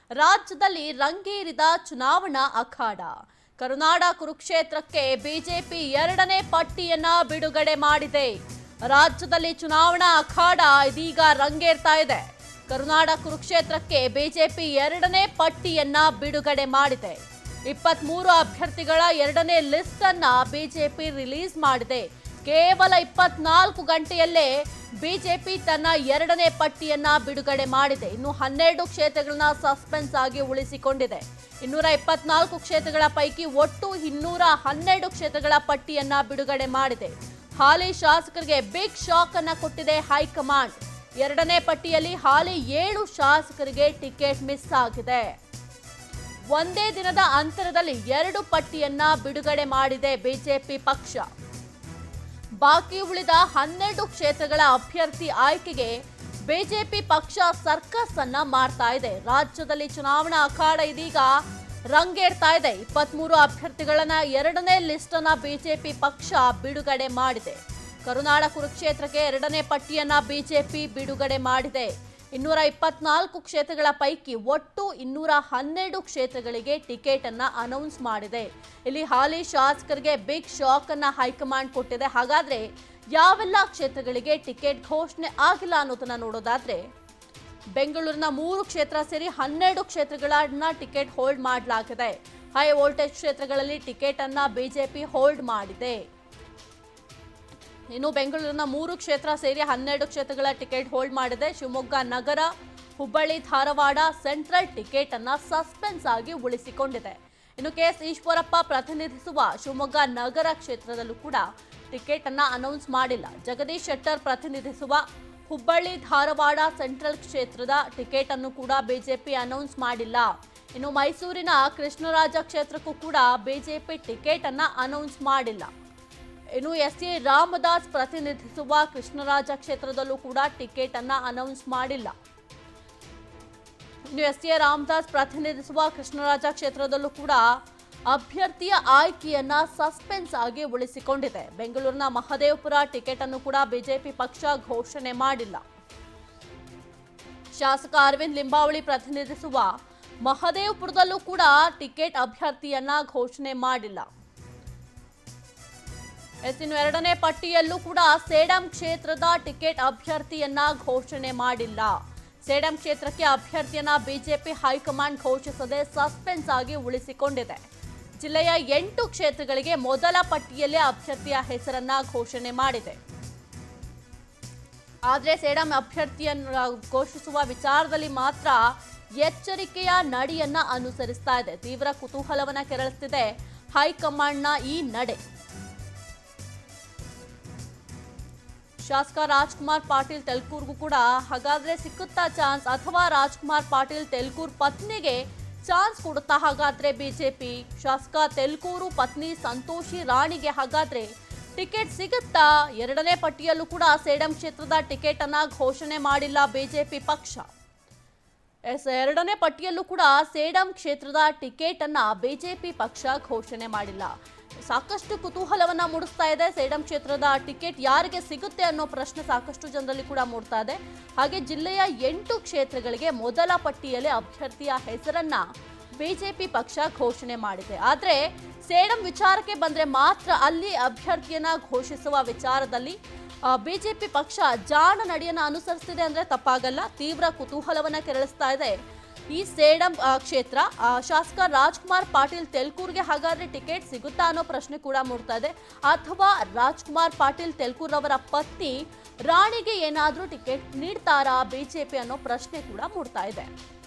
ರಾಜ್ಯದಲ್ಲಿ ರಂಗೇರಿದ ಚುನಾವಣಾ ಅಖಾಡ ಕರುನಾಡ ಕುರುಕ್ಷೇತ್ರಕ್ಕೆ ಬಿಜೆಪಿ ಎರಡನೇ ಪಟ್ಟಿಯನ್ನ ಬಿಡುಗಡೆ ಮಾಡಿದೆ ರಾಜ್ಯದಲ್ಲಿ ಚುನಾವಣಾ ಅಖಾಡ ಇದೀಗ ರಂಗೇರ್ತಾ ಇದೆ ಕರುನಾಡ ಕುರುಕ್ಷೇತ್ರಕ್ಕೆ ಬಿಜೆಪಿ ಎರಡನೇ ಪಟ್ಟಿಯನ್ನ ಬಿಡುಗಡೆ ಮಾಡಿದೆ ಇಪ್ಪತ್ಮೂರು ಅಭ್ಯರ್ಥಿಗಳ ಎರಡನೇ ಲಿಸ್ಟ್ ಅನ್ನ ಬಿಜೆಪಿ ರಿಲೀಸ್ ಮಾಡಿದೆ ಕೇವಲ ಇಪ್ಪತ್ನಾಲ್ಕು ಗಂಟೆಯಲ್ಲೇ ಬಿಜೆಪಿ ತನ್ನ ಎರಡನೇ ಪಟ್ಟಿಯನ್ನ ಬಿಡುಗಡೆ ಮಾಡಿದೆ ಇನ್ನು ಹನ್ನೆರಡು ಕ್ಷೇತ್ರಗಳನ್ನ ಸಸ್ಪೆನ್ಸ್ ಆಗಿ ಉಳಿಸಿಕೊಂಡಿದೆ ಇನ್ನೂರ ಇಪ್ಪತ್ನಾಲ್ಕು ಕ್ಷೇತ್ರಗಳ ಪೈಕಿ ಒಟ್ಟು ಇನ್ನೂರ ಹನ್ನೆರಡು ಕ್ಷೇತ್ರಗಳ ಪಟ್ಟಿಯನ್ನ ಬಿಡುಗಡೆ ಮಾಡಿದೆ ಹಾಲಿ ಶಾಸಕರಿಗೆ ಬಿಗ್ ಶಾಕ್ ಅನ್ನ ಕೊಟ್ಟಿದೆ ಹೈಕಮಾಂಡ್ ಎರಡನೇ ಪಟ್ಟಿಯಲ್ಲಿ ಹಾಲಿ ಏಳು ಶಾಸಕರಿಗೆ ಟಿಕೆಟ್ ಮಿಸ್ ಆಗಿದೆ ಒಂದೇ ದಿನದ ಅಂತರದಲ್ಲಿ ಎರಡು ಪಟ್ಟಿಯನ್ನ ಬಿಡುಗಡೆ ಮಾಡಿದೆ ಬಿಜೆಪಿ ಪಕ್ಷ ಬಾಕಿ ಉಳಿದ ಹನ್ನೆರಡು ಕ್ಷೇತ್ರಗಳ ಅಭ್ಯರ್ಥಿ ಆಯ್ಕೆಗೆ ಬಿಜೆಪಿ ಪಕ್ಷ ಸರ್ಕಸ್ ಅನ್ನ ಮಾಡ್ತಾ ಇದೆ ರಾಜ್ಯದಲ್ಲಿ ಚುನಾವಣಾ ಅಖಾಡ ಇದೀಗ ರಂಗೇರ್ತಾ ಇದೆ ಇಪ್ಪತ್ಮೂರು ಅಭ್ಯರ್ಥಿಗಳನ್ನ ಎರಡನೇ ಲಿಸ್ಟ್ ಅನ್ನ ಬಿಜೆಪಿ ಪಕ್ಷ ಬಿಡುಗಡೆ ಮಾಡಿದೆ ಕರುನಾಡ ಕುರುಕ್ಷೇತ್ರಕ್ಕೆ ಎರಡನೇ ಪಟ್ಟಿಯನ್ನ ಬಿಜೆಪಿ ಬಿಡುಗಡೆ ಮಾಡಿದೆ ಇನ್ನೂರ ಇಪ್ಪತ್ನಾಲ್ಕು ಕ್ಷೇತ್ರಗಳ ಪೈಕಿ ಒಟ್ಟು ಇನ್ನೂರ ಹನ್ನೆರಡು ಕ್ಷೇತ್ರಗಳಿಗೆ ಟಿಕೆಟ್ ಅನ್ನ ಅನೌನ್ಸ್ ಮಾಡಿದೆ ಇಲ್ಲಿ ಹಾಲಿ ಶಾಸಕರಿಗೆ ಬಿಗ್ ಶಾಕ್ ಅನ್ನ ಹೈಕಮಾಂಡ್ ಕೊಟ್ಟಿದೆ ಹಾಗಾದ್ರೆ ಯಾವೆಲ್ಲ ಕ್ಷೇತ್ರಗಳಿಗೆ ಟಿಕೆಟ್ ಘೋಷಣೆ ಆಗಿಲ್ಲ ಅನ್ನೋದನ್ನ ನೋಡೋದಾದ್ರೆ ಬೆಂಗಳೂರಿನ ಮೂರು ಕ್ಷೇತ್ರ ಸೇರಿ ಹನ್ನೆರಡು ಕ್ಷೇತ್ರಗಳನ್ನ ಟಿಕೆಟ್ ಹೋಲ್ಡ್ ಮಾಡಲಾಗಿದೆ ಹೈ ವೋಲ್ಟೇಜ್ ಕ್ಷೇತ್ರಗಳಲ್ಲಿ ಟಿಕೆಟ್ ಅನ್ನ ಬಿಜೆಪಿ ಹೋಲ್ಡ್ ಮಾಡಿದೆ ಇನ್ನು ಬೆಂಗಳೂರಿನ ಮೂರು ಕ್ಷೇತ್ರ ಸೇರಿ ಹನ್ನೆರಡು ಕ್ಷೇತ್ರಗಳ ಟಿಕೆಟ್ ಹೋಲ್ಡ್ ಮಾಡಿದೆ ಶಿವಮೊಗ್ಗ ನಗರ ಹುಬ್ಬಳ್ಳಿ ಧಾರವಾಡ ಸೆಂಟ್ರಲ್ ಟಿಕೆಟ್ ಅನ್ನ ಸಸ್ಪೆನ್ಸ್ ಆಗಿ ಉಳಿಸಿಕೊಂಡಿದೆ ಇನ್ನು ಕೆ ಎಸ್ ಈಶ್ವರಪ್ಪ ಪ್ರತಿನಿಧಿಸುವ ಶಿವಮೊಗ್ಗ ನಗರ ಕ್ಷೇತ್ರದಲ್ಲೂ ಕೂಡ ಟಿಕೆಟ್ ಅನ್ನ ಅನೌನ್ಸ್ ಮಾಡಿಲ್ಲ ಜಗದೀಶ್ ಶೆಟ್ಟರ್ ಪ್ರತಿನಿಧಿಸುವ ಹುಬ್ಬಳ್ಳಿ ಧಾರವಾಡ ಸೆಂಟ್ರಲ್ ಕ್ಷೇತ್ರದ ಟಿಕೆಟ್ ಅನ್ನು ಕೂಡ ಬಿಜೆಪಿ ಅನೌನ್ಸ್ ಮಾಡಿಲ್ಲ ಇನ್ನು ಮೈಸೂರಿನ ಕೃಷ್ಣರಾಜ ಕ್ಷೇತ್ರಕ್ಕೂ ಕೂಡ ಬಿಜೆಪಿ ಟಿಕೆಟ್ ಅನ್ನ ಅನೌನ್ಸ್ ಮಾಡಿಲ್ಲ ಇನ್ನು ಎಸ್ ಎ ರಾಮದಾಸ್ ಪ್ರತಿನಿಧಿಸುವ ಕೃಷ್ಣರಾಜ ಕ್ಷೇತ್ರದಲ್ಲೂ ಕೂಡ ಟಿಕೆಟ್ ಅನ್ನ ಅನೌನ್ಸ್ ಮಾಡಿಲ್ಲ ಇನ್ನು ಎಸ್ ಎ ರಾಮದಾಸ್ ಪ್ರತಿನಿಧಿಸುವ ಕೃಷ್ಣರಾಜ ಕ್ಷೇತ್ರದಲ್ಲೂ ಕೂಡ ಅಭ್ಯರ್ಥಿಯ ಆಯ್ಕೆಯನ್ನ ಸಸ್ಪೆನ್ಸ್ ಆಗಿ ಉಳಿಸಿಕೊಂಡಿದೆ ಬೆಂಗಳೂರಿನ ಮಹದೇವಪುರ ಟಿಕೆಟ್ ಅನ್ನು ಕೂಡ ಬಿಜೆಪಿ ಪಕ್ಷ ಘೋಷಣೆ ಮಾಡಿಲ್ಲ ಶಾಸಕ ಅರವಿಂದ್ ಲಿಂಬಾವಳಿ ಪ್ರತಿನಿಧಿಸುವ ಮಹದೇವಪುರದಲ್ಲೂ ಕೂಡ ಟಿಕೆಟ್ ಅಭ್ಯರ್ಥಿಯನ್ನ ಘೋಷಣೆ ಮಾಡಿಲ್ಲ ಎಸ್ ಇನ್ನು ಎರಡನೇ ಪಟ್ಟಿಯಲ್ಲೂ ಕೂಡ ಸೇಡಂ ಕ್ಷೇತ್ರದ ಟಿಕೆಟ್ ಅಭ್ಯರ್ಥಿಯನ್ನ ಘೋಷಣೆ ಮಾಡಿಲ್ಲ ಸೇಡಂ ಕ್ಷೇತ್ರಕ್ಕೆ ಅಭ್ಯರ್ಥಿಯನ್ನ ಬಿಜೆಪಿ ಹೈಕಮಾಂಡ್ ಘೋಷಿಸದೆ ಸಸ್ಪೆನ್ಸ್ ಆಗಿ ಉಳಿಸಿಕೊಂಡಿದೆ ಜಿಲ್ಲೆಯ ಎಂಟು ಕ್ಷೇತ್ರಗಳಿಗೆ ಮೊದಲ ಪಟ್ಟಿಯಲ್ಲೇ ಅಭ್ಯರ್ಥಿಯ ಹೆಸರನ್ನ ಘೋಷಣೆ ಮಾಡಿದೆ ಆದರೆ ಸೇಡಂ ಅಭ್ಯರ್ಥಿಯನ್ನು ಘೋಷಿಸುವ ವಿಚಾರದಲ್ಲಿ ಮಾತ್ರ ಎಚ್ಚರಿಕೆಯ ನಡಿಯನ್ನ ಅನುಸರಿಸ್ತಾ ಇದೆ ತೀವ್ರ ಕುತೂಹಲವನ್ನ ಕೆರಳಿಸ್ತಿದೆ ಹೈಕಮಾಂಡ್ನ ಈ ನಡೆ ಶಾಸಕ ರಾಜ್ಕುಮಾರ್ ಪಾಟೀಲ್ ತೆಲ್ಕೂರ್ಗೂ ಕೂಡ ಹಾಗಾದ್ರೆ ಸಿಕ್ಕುತ್ತಾ ಚಾನ್ಸ್ ಅಥವಾ ರಾಜ್ಕುಮಾರ್ ಪಾಟೀಲ್ ತೆಲ್ಕೂರ್ ಪತ್ನಿಗೆ ಚಾನ್ಸ್ ಕೊಡುತ್ತಾ ಹಾಗಾದ್ರೆ ಬಿಜೆಪಿ ಶಾಸಕ ತೆಲ್ಕೂರು ಪತ್ನಿ ಸಂತೋಷಿ ರಾಣಿಗೆ ಹಾಗಾದ್ರೆ ಟಿಕೆಟ್ ಸಿಗುತ್ತಾ ಎರಡನೇ ಪಟ್ಟಿಯಲ್ಲೂ ಕೂಡ ಸೇಡಂ ಕ್ಷೇತ್ರದ ಟಿಕೆಟ್ ಅನ್ನ ಘೋಷಣೆ ಮಾಡಿಲ್ಲ ಬಿಜೆಪಿ ಪಕ್ಷ ಎಸ್ ಎರಡನೇ ಪಟ್ಟಿಯಲ್ಲೂ ಕೂಡ ಸೇಡಂ ಕ್ಷೇತ್ರದ ಟಿಕೆಟ್ ಅನ್ನ ಬಿಜೆಪಿ ಪಕ್ಷ ಘೋಷಣೆ ಮಾಡಿಲ್ಲ ಸಾಕಷ್ಟು ಕುತೂಹಲವನ್ನ ಮೂಡಿಸ್ತಾ ಇದೆ ಸೇಡಂ ಕ್ಷೇತ್ರದ ಟಿಕೆಟ್ ಯಾರಿಗೆ ಸಿಗುತ್ತೆ ಅನ್ನೋ ಪ್ರಶ್ನೆ ಸಾಕಷ್ಟು ಜನರಲ್ಲಿ ಕೂಡ ಮೂಡ್ತಾ ಇದೆ ಹಾಗೆ ಜಿಲ್ಲೆಯ ಎಂಟು ಕ್ಷೇತ್ರಗಳಿಗೆ ಮೊದಲ ಪಟ್ಟಿಯಲ್ಲಿ ಅಭ್ಯರ್ಥಿಯ ಹೆಸರನ್ನ ಬಿಜೆಪಿ ಪಕ್ಷ ಘೋಷಣೆ ಮಾಡಿದೆ ಆದ್ರೆ ಸೇಡಂ ವಿಚಾರಕ್ಕೆ ಬಂದ್ರೆ ಮಾತ್ರ ಅಲ್ಲಿ ಅಭ್ಯರ್ಥಿಯನ್ನ ಘೋಷಿಸುವ ವಿಚಾರದಲ್ಲಿ ಬಿಜೆಪಿ ಪಕ್ಷ ಜಾಣ ನಡೆಯನ್ನ ಅನುಸರಿಸ್ತಿದೆ ಅಂದ್ರೆ ತಪ್ಪಾಗಲ್ಲ ತೀವ್ರ ಕುತೂಹಲವನ್ನ ಕೆರಳಿಸ್ತಾ ಇದೆ ಈ ಸೇಡಂ ಆ, ಕ್ಷೇತ್ರ ಆ, ಶಾಸಕ ರಾಜ್ಕುಮಾರ್ ಪಾಟೀಲ್ ತೆಲ್ಕೂರ್ಗೆ ಹಾಗಾದ್ರೆ ಟಿಕೆಟ್ ಸಿಗುತ್ತಾ ಅನ್ನೋ ಪ್ರಶ್ನೆ ಕೂಡ ಮೂಡ್ತಾ ಇದೆ ಅಥವಾ ರಾಜ್ಕುಮಾರ್ ಪಾಟೀಲ್ ತೆಲ್ಕೂರ್ ಅವರ ಪತ್ನಿ ರಾಣಿಗೆ ಏನಾದ್ರೂ ಟಿಕೆಟ್ ನೀಡ್ತಾರಾ ಬಿಜೆಪಿ ಅನ್ನೋ ಪ್ರಶ್ನೆ ಕೂಡ ಮೂಡ್ತಾ ಇದೆ